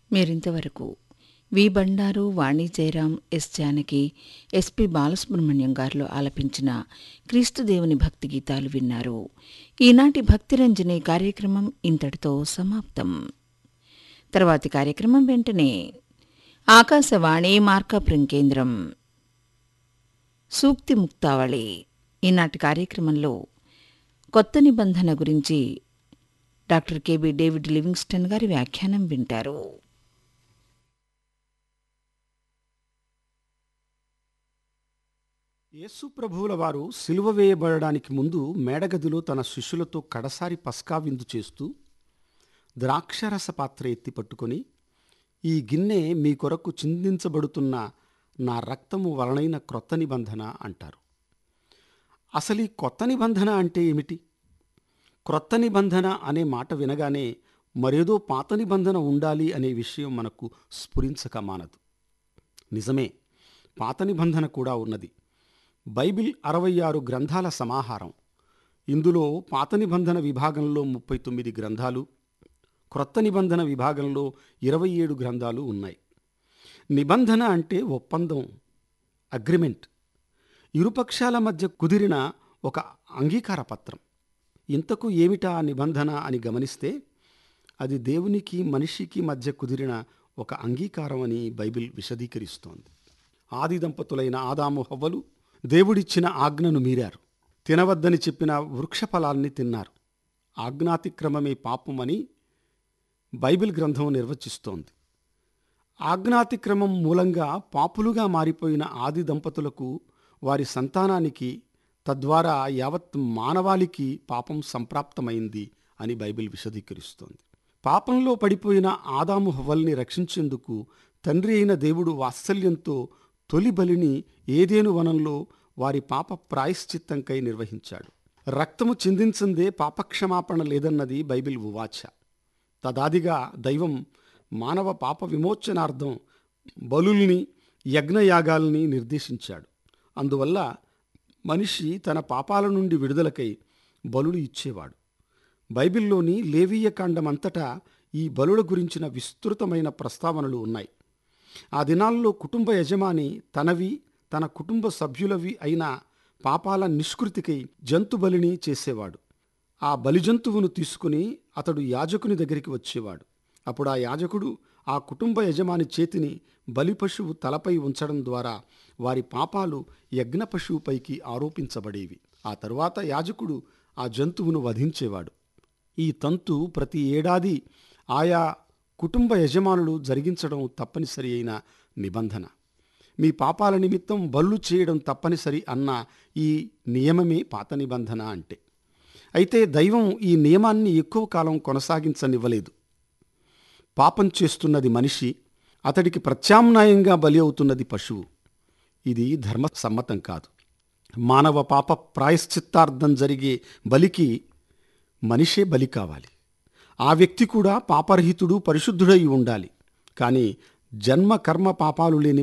మీరింతవరకు V Bandaru Vani Jayaram S Janaki SP Balasubrahmanyam గారు ఆలపించిన క్రీస్తుదేవుని భక్తి గీతాలు విన్నారు ఈనాటి భక్తిరంజని కార్యక్రమం ఇంతటితో సమాప్తం తర్వాతి కార్యక్రమం వెంటనే ఆకాశవాణి మార్కాపురం కేంద్రం సూక్తి ముక్తావళి ఈనాటి కార్యక్రమంలో కొత్త నిబంధన గురించి డాక్టర్ కెబి డేవిడ్ లివింగ్స్టన్ గారి వ్యాఖ్యానం వింటారు యేసు ప్రభువుల వారు సిలువ వేయబడడానికి ముందు మేడగదిలో తన శిష్యులతో కడసారి పస్కా విందు చేస్తూ ద్రాక్షరస పాత్ర ఎత్తి పట్టుకొని ఈ గిన్నె మీ కొరకు చిందించబడుతున్న నా రక్తము వలనైన క్రొత్త నిబంధన అంటారు అసలు ఈ కొత్త నిబంధన అంటే ఏమిటి క్రొత్త నిబంధన అనే మాట వినగానే మరేదో పాత నిబంధన ఉండాలి అనే విషయం మనకు స్ఫురించక మానదు నిజమే పాత నిబంధన కూడా ఉన్నది బైబిల్ అరవై ఆరు గ్రంథాల సమాహారం ఇందులో పాత నిబంధన విభాగంలో ముప్పై తొమ్మిది గ్రంథాలు క్రొత్త నిబంధన విభాగంలో ఇరవై ఏడు గ్రంథాలు ఉన్నాయి నిబంధన అంటే ఒప్పందం అగ్రిమెంట్ ఇరుపక్షాల మధ్య కుదిరిన ఒక అంగీకార పత్రం ఇంతకు ఏమిటా ఆ నిబంధన అని గమనిస్తే అది దేవునికి మనిషికి మధ్య కుదిరిన ఒక అంగీకారం అని బైబిల్ విశదీకరిస్తోంది ఆది దంపతులైన ఆదాము హవ్వలు దేవుడిచ్చిన ఆజ్ఞను మీరారు తినవద్దని చెప్పిన వృక్షఫలాల్ని తిన్నారు ఆజ్ఞాతిక్రమమే పాపమని బైబిల్ గ్రంథం నిర్వచిస్తోంది ఆజ్ఞాతిక్రమం మూలంగా పాపులుగా మారిపోయిన ఆది దంపతులకు వారి సంతానానికి తద్వారా యావత్ మానవాళికి పాపం సంప్రాప్తమైంది అని బైబిల్ విశదీకరిస్తోంది పాపంలో పడిపోయిన ఆదాము హవ్వల్ని రక్షించేందుకు తండ్రి అయిన దేవుడు వాత్సల్యంతో తొలి బలిని ఏదేను వనంలో వారి పాప ప్రాయశ్చిత్తంకై నిర్వహించాడు రక్తము చిందించిందే పాపక్షమాపణ లేదన్నది బైబిల్ ఉవాచ తదాదిగా దైవం మానవ పాప విమోచనార్థం బలుల్ని యజ్ఞయాగాల్ని నిర్దేశించాడు అందువల్ల మనిషి తన పాపాల నుండి విడుదలకై బలులు ఇచ్చేవాడు బైబిల్లోని లేవీయ కాండమంతటా ఈ బలుల గురించిన విస్తృతమైన ప్రస్తావనలు ఉన్నాయి ఆ దినాల్లో కుటుంబ యజమాని తనవి తన కుటుంబ సభ్యులవి అయిన పాపాల నిష్కృతికై జంతు బలిని చేసేవాడు ఆ బలిజంతువును తీసుకుని అతడు యాజకుని దగ్గరికి వచ్చేవాడు అప్పుడు ఆ యాజకుడు ఆ కుటుంబ యజమాని చేతిని బలి పశువు తలపై ఉంచడం ద్వారా వారి పాపాలు యజ్ఞ పశువుపైకి ఆరోపించబడేవి ఆ తరువాత యాజకుడు ఆ జంతువును వధించేవాడు ఈ తంతు ప్రతి ఏడాది ఆయా కుటుంబ యజమానులు జరిగించడం తప్పనిసరి అయిన నిబంధన మీ పాపాల నిమిత్తం బళ్ళు చేయడం తప్పనిసరి అన్న ఈ నియమమే పాత నిబంధన అంటే అయితే దైవం ఈ నియమాన్ని ఎక్కువ కాలం కొనసాగించనివ్వలేదు పాపం చేస్తున్నది మనిషి అతడికి ప్రత్యామ్నాయంగా బలి అవుతున్నది పశువు ఇది ధర్మ సమ్మతం కాదు మానవ పాప ప్రాయశ్చిత్తార్థం జరిగే బలికి మనిషే బలి కావాలి ఆ వ్యక్తి కూడా పాపరహితుడు పరిశుద్ధుడై ఉండాలి కానీ జన్మ కర్మ పాపాలు లేని